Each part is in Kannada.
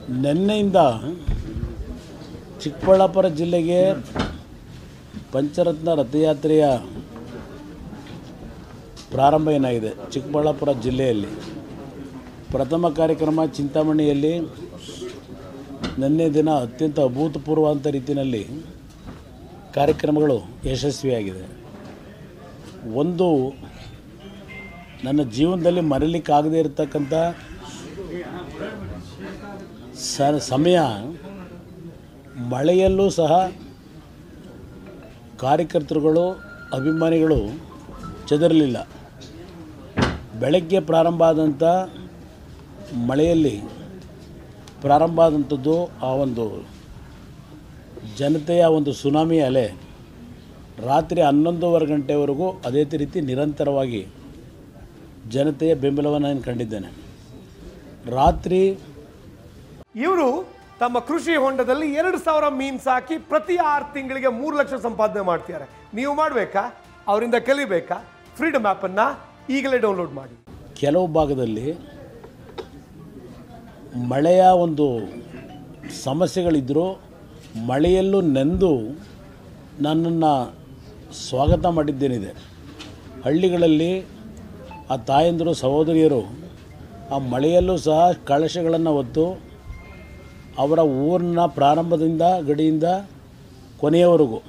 ನಿನ್ನೆಯಿಂದ ಚಿಕ್ಕಬಳ್ಳಾಪುರ ಜಿಲ್ಲೆಗೆ ಪಂಚರತ್ನ ರಥಯಾತ್ರೆಯ ಪ್ರಾರಂಭ ಏನಾಗಿದೆ ಚಿಕ್ಕಬಳ್ಳಾಪುರ ಜಿಲ್ಲೆಯಲ್ಲಿ ಪ್ರಥಮ ಕಾರ್ಯಕ್ರಮ ಚಿಂತಾಮಣಿಯಲ್ಲಿ ನಿನ್ನೆ ದಿನ ಅತ್ಯಂತ ಅಭೂತಪೂರ್ವವಂತ ರೀತಿಯಲ್ಲಿ ಕಾರ್ಯಕ್ರಮಗಳು ಯಶಸ್ವಿಯಾಗಿದೆ ಒಂದು ನನ್ನ ಜೀವನದಲ್ಲಿ ಮರೀಲಿಕ್ಕಾಗದೇ ಇರತಕ್ಕಂಥ ಸ ಸಮಯ ಮಳೆಯಲ್ಲೂ ಸಹ ಕಾರ್ಯಕರ್ತರುಗಳು ಅಭಿಮಾನಿಗಳು ಚದರಲಿಲ್ಲ ಬೆಳಗ್ಗೆ ಪ್ರಾರಂಭ ಆದಂಥ ಮಳೆಯಲ್ಲಿ ಪ್ರಾರಂಭ ಆದಂಥದ್ದು ಆ ಒಂದು ಜನತೆಯ ಒಂದು ಸುನಾಮಿ ಅಲೆ ರಾತ್ರಿ ಹನ್ನೊಂದೂವರೆ ಗಂಟೆವರೆಗೂ ಅದೇ ರೀತಿ ನಿರಂತರವಾಗಿ ಜನತೆಯ ಬೆಂಬಲವನ್ನು ನಾನು ಕಂಡಿದ್ದೇನೆ ರಾತ್ರಿ ಇವರು ತಮ್ಮ ಕೃಷಿ ಹೊಂಡದಲ್ಲಿ ಎರಡು ಸಾವಿರ ಮೀನ್ ಸಾಕಿ ಪ್ರತಿ ಆರು ತಿಂಗಳಿಗೆ ಮೂರು ಲಕ್ಷ ಸಂಪಾದನೆ ಮಾಡ್ತಿದ್ದಾರೆ ನೀವು ಮಾಡಬೇಕಾ ಅವರಿಂದ ಕಲಿಬೇಕಾ ಫ್ರೀಡಮ್ ಆ್ಯಪನ್ನು ಈಗಲೇ ಡೌನ್ಲೋಡ್ ಮಾಡಿ ಕೆಲವು ಭಾಗದಲ್ಲಿ ಮಳೆಯ ಒಂದು ಸಮಸ್ಯೆಗಳಿದ್ದರೂ ಮಳೆಯಲ್ಲೂ ನೆಂದು ನನ್ನನ್ನು ಸ್ವಾಗತ ಮಾಡಿದ್ದೇನಿದೆ ಹಳ್ಳಿಗಳಲ್ಲಿ ಆ ತಾಯಂದಿರು ಸಹೋದರಿಯರು ಆ ಮಳೆಯಲ್ಲೂ ಸಹ ಕಳಶಗಳನ್ನು ಹೊತ್ತು ಅವರ ಊರಿನ ಪ್ರಾರಂಭದಿಂದ ಗಡಿಯಿಂದ ಕೊನೆಯವರೆಗೂ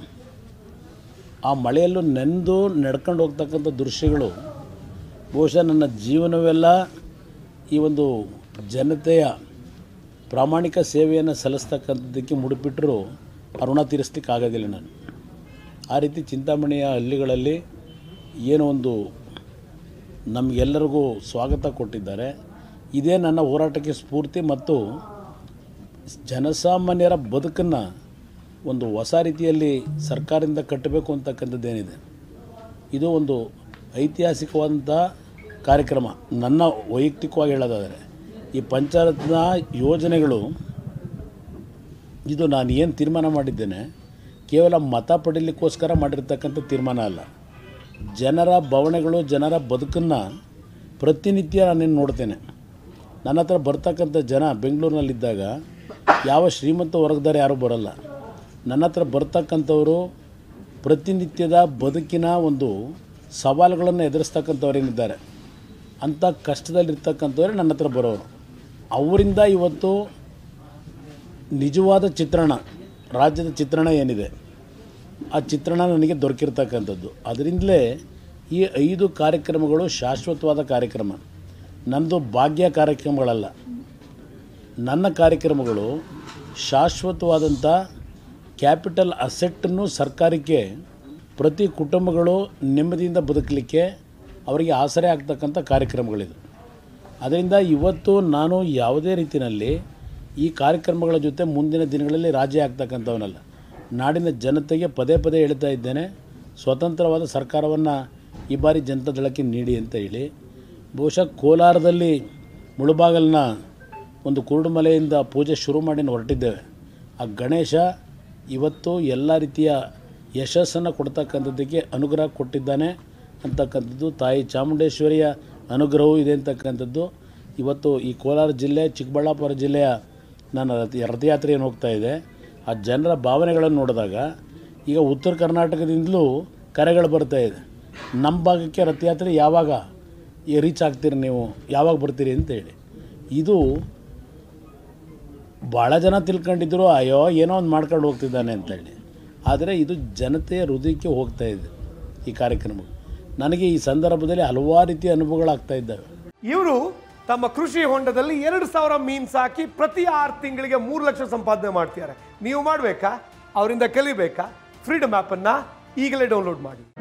ಆ ಮಳೆಯಲ್ಲೂ ನೆಂದು ನಡ್ಕೊಂಡು ಹೋಗ್ತಕ್ಕಂಥ ದೃಶ್ಯಗಳು ಬಹುಶಃ ನನ್ನ ಜೀವನವೆಲ್ಲ ಈ ಒಂದು ಜನತೆಯ ಪ್ರಾಮಾಣಿಕ ಸೇವೆಯನ್ನು ಸಲ್ಲಿಸ್ತಕ್ಕಂಥದ್ದಕ್ಕೆ ಮುಡುಪಿಟ್ಟರೂ ಋಣ ತೀರಿಸ್ಲಿಕ್ಕೆ ಆಗೋದಿಲ್ಲ ನಾನು ಆ ರೀತಿ ಚಿಂತಾಮಣಿಯ ಹಳ್ಳಿಗಳಲ್ಲಿ ಏನೋ ಒಂದು ನಮಗೆಲ್ಲರಿಗೂ ಸ್ವಾಗತ ಕೊಟ್ಟಿದ್ದಾರೆ ಇದೇ ನನ್ನ ಹೋರಾಟಕ್ಕೆ ಸ್ಫೂರ್ತಿ ಮತ್ತು ಜನಸಾಮಾನ್ಯರ ಬದುಕನ್ನು ಒಂದು ಹೊಸ ರೀತಿಯಲ್ಲಿ ಸರ್ಕಾರದಿಂದ ಕಟ್ಟಬೇಕು ಅಂತಕ್ಕಂಥದ್ದೇನಿದೆ ಇದು ಒಂದು ಐತಿಹಾಸಿಕವಾದಂಥ ಕಾರ್ಯಕ್ರಮ ನನ್ನ ವೈಯಕ್ತಿಕವಾಗಿ ಹೇಳೋದಾದರೆ ಈ ಪಂಚಾಯತ್ನ ಯೋಜನೆಗಳು ಇದು ನಾನು ಏನು ತೀರ್ಮಾನ ಮಾಡಿದ್ದೇನೆ ಕೇವಲ ಮತ ಪಡೀಲಿಕ್ಕೋಸ್ಕರ ಮಾಡಿರ್ತಕ್ಕಂಥ ತೀರ್ಮಾನ ಅಲ್ಲ ಜನರ ಭಾವನೆಗಳು ಜನರ ಬದುಕನ್ನು ಪ್ರತಿನಿತ್ಯ ನಾನೇನು ನೋಡ್ತೇನೆ ನನ್ನ ಹತ್ರ ಬರ್ತಕ್ಕಂಥ ಜನ ಬೆಂಗಳೂರಿನಲ್ಲಿದ್ದಾಗ ಯಾವ ಶ್ರೀಮಂತ ವರ್ಗದವ್ರು ಯಾರೂ ಬರೋಲ್ಲ ನನ್ನ ಹತ್ರ ಬರ್ತಕ್ಕಂಥವರು ಪ್ರತಿನಿತ್ಯದ ಬದುಕಿನ ಒಂದು ಸವಾಲುಗಳನ್ನು ಎದುರಿಸ್ತಕ್ಕಂಥವ್ರೇನಿದ್ದಾರೆ ಅಂಥ ಕಷ್ಟದಲ್ಲಿರ್ತಕ್ಕಂಥವ್ರೆ ನನ್ನ ಹತ್ರ ಬರೋರು ಅವರಿಂದ ಇವತ್ತು ನಿಜವಾದ ಚಿತ್ರಣ ರಾಜ್ಯದ ಚಿತ್ರಣ ಏನಿದೆ ಆ ಚಿತ್ರಣ ನನಗೆ ದೊರಕಿರ್ತಕ್ಕಂಥದ್ದು ಅದರಿಂದಲೇ ಈ ಐದು ಕಾರ್ಯಕ್ರಮಗಳು ಶಾಶ್ವತವಾದ ಕಾರ್ಯಕ್ರಮ ನನ್ನದು ಭಾಗ್ಯ ಕಾರ್ಯಕ್ರಮಗಳಲ್ಲ ನನ್ನ ಕಾರ್ಯಕ್ರಮಗಳು ಶಾಶ್ವತವಾದಂಥ ಕ್ಯಾಪಿಟಲ್ ಅಸೆಟ್ಟನ್ನು ಸರ್ಕಾರಕ್ಕೆ ಪ್ರತಿ ಕುಟುಂಬಗಳು ನೆಮ್ಮದಿಯಿಂದ ಬದುಕಲಿಕ್ಕೆ ಅವರಿಗೆ ಆಸರೆ ಆಗ್ತಕ್ಕಂಥ ಕಾರ್ಯಕ್ರಮಗಳಿದು ಅದರಿಂದ ಇವತ್ತು ನಾನು ಯಾವುದೇ ರೀತಿಯಲ್ಲಿ ಈ ಕಾರ್ಯಕ್ರಮಗಳ ಜೊತೆ ಮುಂದಿನ ದಿನಗಳಲ್ಲಿ ರಾಜಿ ಆಗ್ತಕ್ಕಂಥವನಲ್ಲ ನಾಡಿನ ಜನತೆಗೆ ಪದೇ ಪದೇ ಹೇಳ್ತಾ ಇದ್ದೇನೆ ಸ್ವತಂತ್ರವಾದ ಸರ್ಕಾರವನ್ನು ಈ ಬಾರಿ ಜನತಾ ದಳಕ್ಕೆ ನೀಡಿ ಅಂತ ಹೇಳಿ ಬಹುಶಃ ಕೋಲಾರದಲ್ಲಿ ಮುಳುಬಾಗಲಿನ ಒಂದು ಕುರುಡುಮಲೆಯಿಂದ ಪೂಜೆ ಶುರು ಮಾಡಿ ನಾವು ಹೊರಟಿದ್ದೇವೆ ಆ ಗಣೇಶ ಇವತ್ತು ಎಲ್ಲ ರೀತಿಯ ಯಶಸ್ಸನ್ನು ಕೊಡ್ತಕ್ಕಂಥದ್ದಕ್ಕೆ ಅನುಗ್ರಹ ಕೊಟ್ಟಿದ್ದಾನೆ ಅಂತಕ್ಕಂಥದ್ದು ತಾಯಿ ಚಾಮುಂಡೇಶ್ವರಿಯ ಅನುಗ್ರಹವೂ ಇದೆ ಅಂತಕ್ಕಂಥದ್ದು ಇವತ್ತು ಈ ಕೋಲಾರ ಜಿಲ್ಲೆ ಚಿಕ್ಕಬಳ್ಳಾಪುರ ಜಿಲ್ಲೆಯ ನನ್ನ ರಥ ರಥಯಾತ್ರೆ ಏನು ಹೋಗ್ತಾ ಇದೆ ಆ ಜನರ ಭಾವನೆಗಳನ್ನು ನೋಡಿದಾಗ ಈಗ ಉತ್ತರ ಕರ್ನಾಟಕದಿಂದಲೂ ಕರೆಗಳು ಬರ್ತಾ ಇದೆ ನಮ್ಮ ಭಾಗಕ್ಕೆ ರಥಯಾತ್ರೆ ಯಾವಾಗ ರೀಚ್ ಆಗ್ತೀರಿ ನೀವು ಯಾವಾಗ ಬರ್ತೀರಿ ಅಂತ ಹೇಳಿ ಇದು ಭಾಳ ಜನ ತಿಳ್ಕೊಂಡಿದ್ರು ಅಯ್ಯೋ ಏನೋ ಒಂದು ಮಾಡ್ಕೊಂಡು ಹೋಗ್ತಿದ್ದಾನೆ ಅಂತೇಳಿ ಆದರೆ ಇದು ಜನತೆಯ ಹೃದಯಕ್ಕೆ ಹೋಗ್ತಾ ಇದೆ ಈ ಕಾರ್ಯಕ್ರಮ ನನಗೆ ಈ ಸಂದರ್ಭದಲ್ಲಿ ಹಲವಾರು ರೀತಿಯ ಅನುಭವಗಳಾಗ್ತಾ ಇದ್ದಾವೆ ಇವರು ತಮ್ಮ ಕೃಷಿ ಹೊಂಡದಲ್ಲಿ ಎರಡು ಸಾವಿರ ಮೀನ್ ಸಾಕಿ ಪ್ರತಿ ಆರು ತಿಂಗಳಿಗೆ ಮೂರು ಲಕ್ಷ ಸಂಪಾದನೆ ಮಾಡ್ತಿದ್ದಾರೆ ನೀವು ಮಾಡಬೇಕಾ ಅವರಿಂದ ಕಲಿಬೇಕಾ ಫ್ರೀಡಮ್ ಆ್ಯಪನ್ನು ಈಗಲೇ ಡೌನ್ಲೋಡ್ ಮಾಡಿ